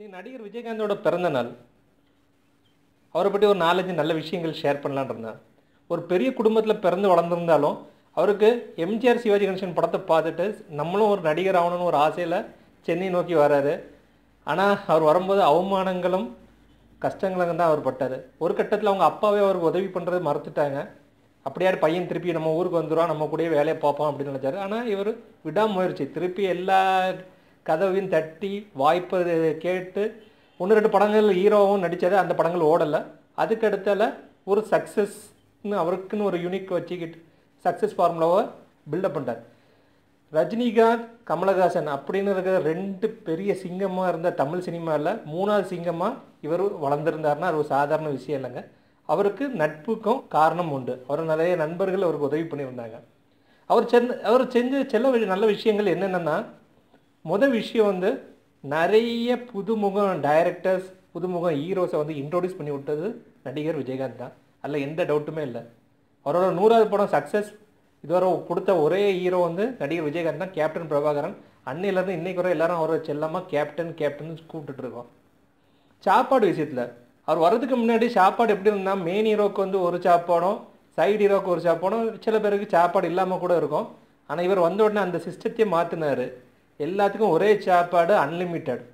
நீ நடிகர் விஜயகாந்தோட பிறந்த நாள் அவரை பற்றி ஒரு நாலஞ்சு நல்ல விஷயங்கள் ஷேர் பண்ணலான்னு இருந்தேன் ஒரு பெரிய குடும்பத்தில் பிறந்து வளர்ந்துருந்தாலும் அவருக்கு எம்ஜிஆர் சிவாஜி கணேசன் படத்தை பார்த்துட்டு நம்மளும் ஒரு நடிகர் ஆகணும்னு ஒரு ஆசையில் சென்னை நோக்கி வராரு ஆனால் அவர் வரும்போது அவமானங்களும் கஷ்டங்களும் தான் அவர் பட்டார் ஒரு கட்டத்தில் அவங்க அப்பாவே அவருக்கு உதவி பண்ணுறது மறந்துட்டாங்க அப்படியாரு பையன் திருப்பி நம்ம ஊருக்கு வந்துடுவான் நம்ம கூடயே வேலையை பார்ப்போம் அப்படின்னு நினச்சாரு ஆனால் இவர் விடாமுயற்சி திருப்பி எல்லா கதவையும் தட்டி வாய்ப்பு கேட்டு ஒன்று ரெண்டு படங்கள் ஹீரோவும் நடித்தாரு அந்த படங்கள் ஓடலை அதுக்கு அடுத்தால ஒரு சக்ஸஸ்னு அவருக்குன்னு ஒரு யூனிக் வச்சுக்கிட்டு சக்ஸஸ் ஃபார்முலாவை பில்டப் பண்ணிட்டார் ரஜினிகாந்த் கமலஹாசன் அப்படின்னு இருக்கிற ரெண்டு பெரிய சிங்கமாக இருந்த தமிழ் சினிமாவில் மூணாவது சிங்கமாக இவர் வளர்ந்துருந்தாருன்னா அது ஒரு சாதாரண விஷயம் இல்லைங்க அவருக்கு நட்புக்கும் காரணம் உண்டு அவர் நிறைய நண்பர்கள் அவருக்கு உதவி பண்ணியிருந்தாங்க அவர் செஞ்ச அவர் செஞ்ச சில வி- நல்ல விஷயங்கள் என்னென்னா முதல் விஷயம் வந்து நிறைய புதுமுகம் டைரக்டர்ஸ் புதுமுகம் ஹீரோஸை வந்து இன்ட்ரோடியூஸ் பண்ணி விட்டது நடிகர் விஜயகாந்த் தான் அதில் எந்த டவுட்டுமே இல்லை அவரோட நூறாவது படம் சக்ஸஸ் இதுவரை கொடுத்த ஒரே ஹீரோ வந்து நடிகர் விஜயகாந்த் தான் கேப்டன் பிரபாகரன் அன்னையிலேருந்து இன்னைக்கு வரை எல்லாரும் அவரை செல்லமாக கேப்டன் கேப்டன் கூப்பிட்டுட்டு இருக்கோம் சாப்பாடு விஷயத்தில் அவர் வர்றதுக்கு முன்னாடி சாப்பாடு எப்படி இருந்தால் மெயின் ஹீரோக்கு வந்து ஒரு சாப்பாடும் சைடு ஹீரோக்கு ஒரு சாப்பாடும் சில பேருக்கு சாப்பாடு இல்லாமல் கூட இருக்கும் ஆனால் இவர் வந்த உடனே அந்த சிஸ்டத்தையே மாற்றினார் எல்லாத்துக்கும் ஒரே சாப்பாடு அன்லிமிட்டெட்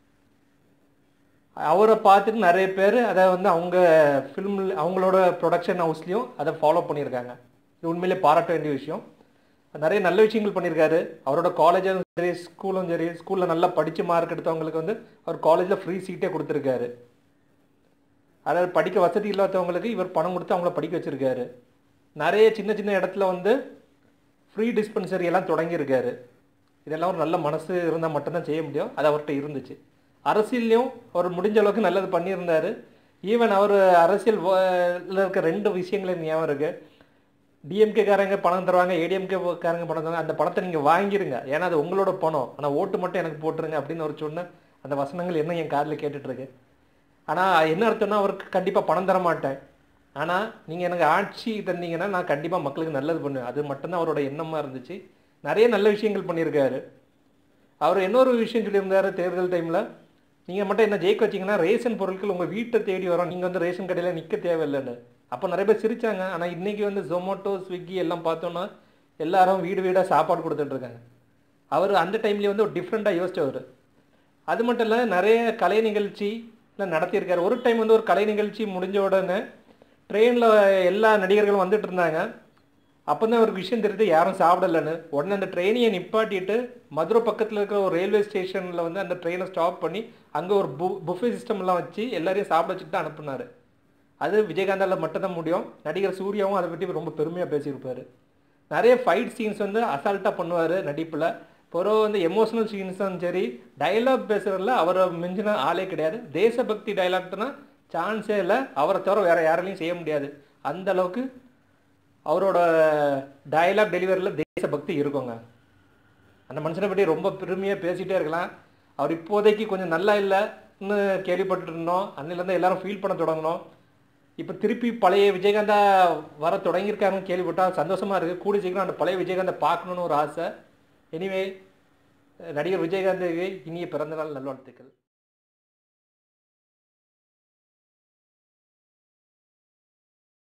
அவரை பார்த்துட்டு நிறைய பேர் அதை வந்து அவங்க ஃபிலிம் அவங்களோட ப்ரொடக்ஷன் ஹவுஸ்லேயும் அதை ஃபாலோ பண்ணியிருக்காங்க இது உண்மையிலே பாராட்ட வேண்டிய விஷயம் நிறைய நல்ல விஷயங்கள் பண்ணியிருக்காரு அவரோட காலேஜும் சரி ஸ்கூலும் சரி ஸ்கூலில் நல்லா படித்து மார்க் எடுத்தவங்களுக்கு வந்து அவர் காலேஜில் ஃப்ரீ சீட்டே கொடுத்துருக்காரு அதாவது படிக்க வசதி இல்லாதவங்களுக்கு இவர் பணம் கொடுத்து அவங்கள படிக்க வச்சிருக்காரு நிறைய சின்ன சின்ன இடத்துல வந்து ஃப்ரீ டிஸ்பென்சரி எல்லாம் தொடங்கியிருக்காரு இதெல்லாம் ஒரு நல்ல மனசு இருந்தால் மட்டும்தான் செய்ய முடியும் அது அவர்கிட்ட இருந்துச்சு அரசியல்லையும் அவர் முடிஞ்ச அளவுக்கு நல்லது பண்ணியிருந்தாரு ஈவன் அவர் அரசியல் வ- ல இருக்க ரெண்டு விஷயங்களே ஞாபகம் இருக்கு டிஎம்கே காரங்க பணம் தருவாங்க ஏடிஎம்கே காரங்க பணம் தருவாங்க அந்த பணத்தை நீங்கள் வாங்கிருங்க ஏன்னா அது உங்களோட பணம் ஆனால் ஓட்டு மட்டும் எனக்கு போட்டுருங்க அப்படின்னு அவர் சொன்ன அந்த வசனங்கள் என்ன என் காதில் கேட்டுட்டு இருக்கு ஆனால் என்ன அர்த்தம்னா அவருக்கு கண்டிப்பாக பணம் தர மாட்டேன் ஆனால் நீங்கள் எனக்கு ஆட்சி தந்தீங்கன்னா நான் கண்டிப்பாக மக்களுக்கு நல்லது பண்ணுவேன் அது மட்டும்தான் அவரோட எண்ணமாக இருந்துச்சு நிறைய நல்ல விஷயங்கள் பண்ணியிருக்காரு அவர் இன்னொரு விஷயம் சொல்லியிருந்தாரு தேர்தல் டைமில் நீங்கள் மட்டும் என்ன ஜெயிக்க வச்சீங்கன்னா ரேஷன் பொருட்கள் உங்கள் வீட்டை தேடி வரும் நீங்கள் வந்து ரேஷன் கடையில் நிற்க தேவையில்லைன்னு அப்போ நிறைய பேர் சிரிச்சாங்க ஆனால் இன்னைக்கு வந்து ஜொமேட்டோ ஸ்விக்கி எல்லாம் பார்த்தோன்னா எல்லாரும் வீடு வீடாக சாப்பாடு கொடுத்துட்டு இருக்காங்க அவர் அந்த டைம்லேயே வந்து ஒரு டிஃப்ரெண்ட்டாக யோசிச்சவர் அது மட்டும் இல்லை நிறைய கலை நிகழ்ச்சிலாம் நடத்தியிருக்காரு ஒரு டைம் வந்து ஒரு கலை நிகழ்ச்சி முடிஞ்ச உடனே ட்ரெயினில் எல்லா நடிகர்களும் வந்துட்டு இருந்தாங்க அப்போ தான் ஒரு விஷயம் தெரியுது யாரும் சாப்பிடலன்னு உடனே அந்த ட்ரெயினையை நிப்பாட்டிட்டு மதுரை பக்கத்தில் இருக்கிற ஒரு ரயில்வே ஸ்டேஷனில் வந்து அந்த ட்ரெயினை ஸ்டாப் பண்ணி அங்கே ஒரு பு புஃபே சிஸ்டம்லாம் வச்சு எல்லாரையும் சாப்பிட வச்சுட்டு தான் அனுப்புனாரு அது விஜயகாந்தால மட்டும்தான் முடியும் நடிகர் சூர்யாவும் அதை பற்றி ரொம்ப பெருமையாக பேசியிருப்பாரு நிறைய ஃபைட் சீன்ஸ் வந்து அசால்ட்டாக பண்ணுவார் நடிப்பில் பிறகு வந்து எமோஷனல் சீன்ஸும் சரி டைலாக் பேசுகிறதுல அவரை மிஞ்சின ஆளே கிடையாது தேசபக்தி டைலாக்னா சான்ஸே இல்லை அவரை தவிர வேற யாராலையும் செய்ய முடியாது அந்த அளவுக்கு அவரோட டயலாக் டெலிவரியில் தேசபக்தி இருக்குங்க அந்த மனுஷனை பற்றி ரொம்ப பெருமையாக பேசிகிட்டே இருக்கலாம் அவர் இப்போதைக்கு கொஞ்சம் நல்லா இல்லைன்னு கேள்விப்பட்டுட்டு இருந்தோம் அன்னிலேருந்து எல்லாரும் ஃபீல் பண்ண தொடங்கினோம் இப்போ திருப்பி பழைய விஜயகாந்தா வர தொடங்கியிருக்காருன்னு கேள்விப்பட்டால் சந்தோஷமாக இருக்குது கூடி சீக்கிரம் அந்த பழைய விஜயகாந்தை பார்க்கணுன்னு ஒரு ஆசை எனிவே நடிகர் விஜயகாந்துக்கு இனிய பிறந்தநாள் நல்வாழ்த்துக்கள்